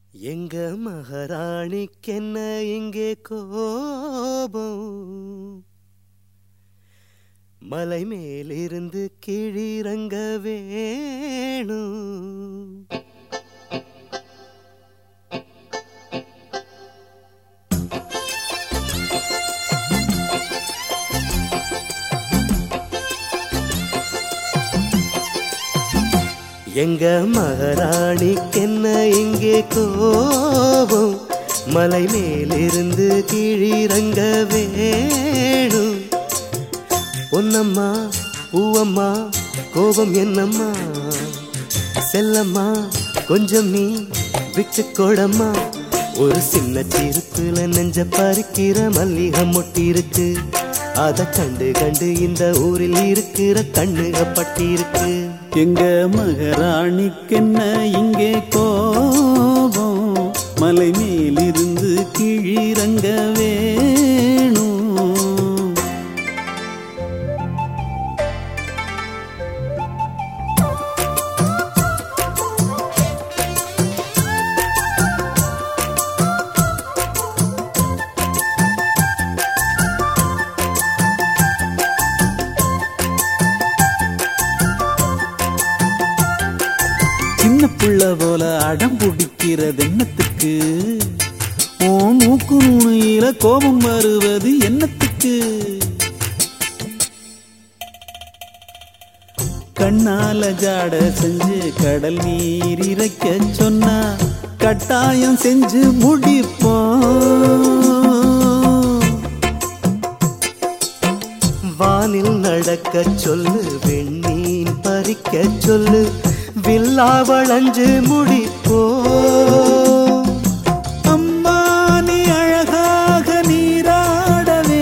எங்க மகாராணிக்கென்ன இங்கே கோபம் மலை மேலிருந்து கீழிறங்க வேணும் எங்க மகாராணிக்கென்ன இங்கே கோபம் மலை மேலிருந்து கீழிறங்க வேணும் பொன்னம்மா பூவம்மா கோபம் என்னம்மா செல்லம்மா கொஞ்சம் நீ விட்டு கொடம்மா ஒரு சின்ன சிரிப்புல நெஞ்ச பறிக்கிற மல்லிகை மொட்டி இருக்கு அத கண்டு கண்டு இந்த ஊரில் இருக்கிற கண்ணுக பட்டி இருக்கு எங்க மகாராணிக்கென்ன இங்கே கோபம் மலை மேலிருந்து கீழிறங்க வேணும் சின்ன புள்ள போல அடம் பிடிக்கிறது என்னத்துக்கு ஓ மூக்கு நுனியில கோபம் வருவது என்னத்துக்கு கண்ணால ஜாட செஞ்சு கடல் நீர் இறைக்க சொன்னா கட்டாயம் செஞ்சு முடிப்போம் வானில் நடக்க சொல்லு வெண்ணீன் பறிக்க சொல்லு வில்லா வளைஞ்சு முடிப்போ அம்மா நீ அழகாக நீராடவே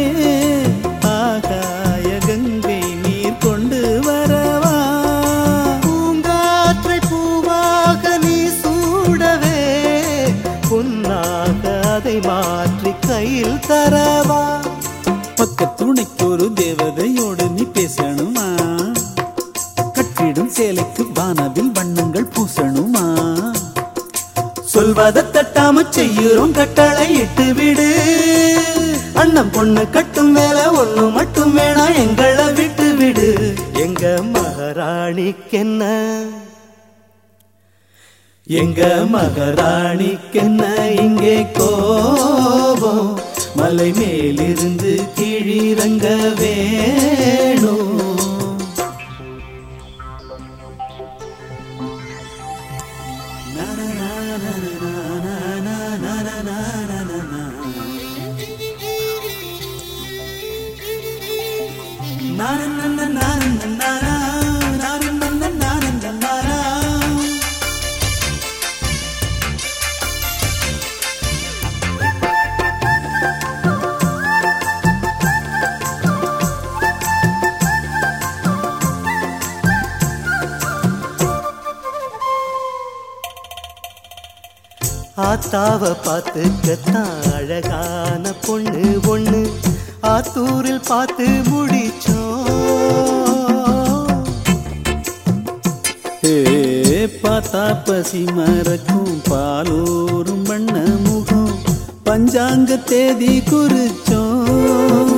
ஆகாய கங்கை நீர் கொண்டு வரவா பூங்காற்றை பூவாக நீ சூடவே பொன்னாக அதை மாற்றி கையில் தரவா பக்க துணைக்கு ஒரு தேவதையோடு நீ பேசணுமா கட்டிடும் சேலைக்கு வானவில் வண்ணங்கள் பூசணுமா சொல்வதை தட்டாம செய்யுறோம் கட்டளை இட்டு விடு அண்ணன் பொண்ணு கட்டும் மேல ஒண்ணு மட்டும் வேணாம் எங்களை விட்டு விடு எங்க மகாராணிக்கென்ன எங்க மகாராணிக்கென்ன இங்கே கோபம் மலை மேலிருந்து கீழிறங்க வேணும் ஆத்தாவ பார்த்துக்கத்தான் அழகான பொண்ணு ஒண்ணு ஆத்தூரில் பார்த்து முடிச்சோம் ஏ பார்த்தா பசி மறக்கும் பாலூரும் வண்ண முகம் பஞ்சாங்க தேதி குறிச்சோம்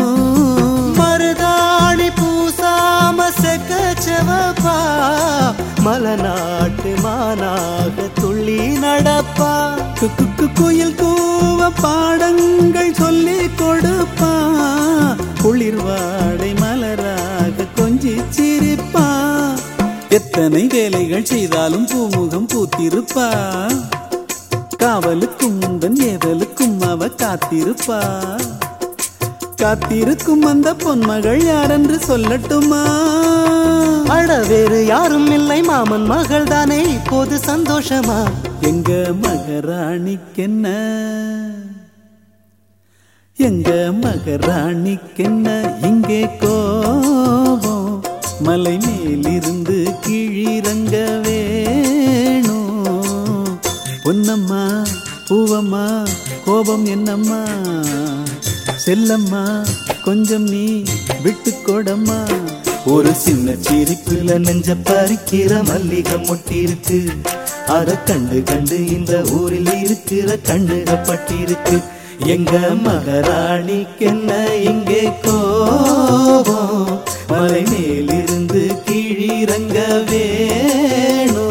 மருதாணி பூசாம செக்கச்சவப்பா மலநாட்டு மானாக துள்ளி நடப்பா கு- கு- கு- குயில் கூவ பாடங்கள் சொல்லி கொடுப்பா குளிர்வாடை மலராக கொஞ்சி சிரிப்பா எத்தனை வேலைகள் செய்தாலும் பூமுகம் பூத்திருப்பா காவலுக்கும் முந்தன் ஏவலுக்கும் அவ காத்திருப்பா காத்திருக்கும் அந்த பொன்மகள் யாரென்று சொல்லட்டுமா அட வேறு யாரும் இல்லை மாமன் மகள் தானே இப்போது சந்தோஷமா எங்க மகராணிக்கென்ன எங்க மகராணிக்கென்ன இங்கே கோபம் மலை மேலிருந்து கீழிறங்க வேணும் பொன்னம்மா பூவம்மா கோபம் என்னம்மா செல்லம்மா கொஞ்சம் நீ விட்டு கொடம்மா ஒரு சின்ன சிரிப்புல நெஞ்ச பறிக்கிற மல்லிகை மொட்டி இருக்கு அத கண்டு கண்டு இந்த ஊரில் இருக்கிற கண்ணுகப்பட்டிருக்கு எங்க மகாராணிக்கென்ன இங்கே கோபம் மலை மேலிருந்து கீழிறங்க வேணும்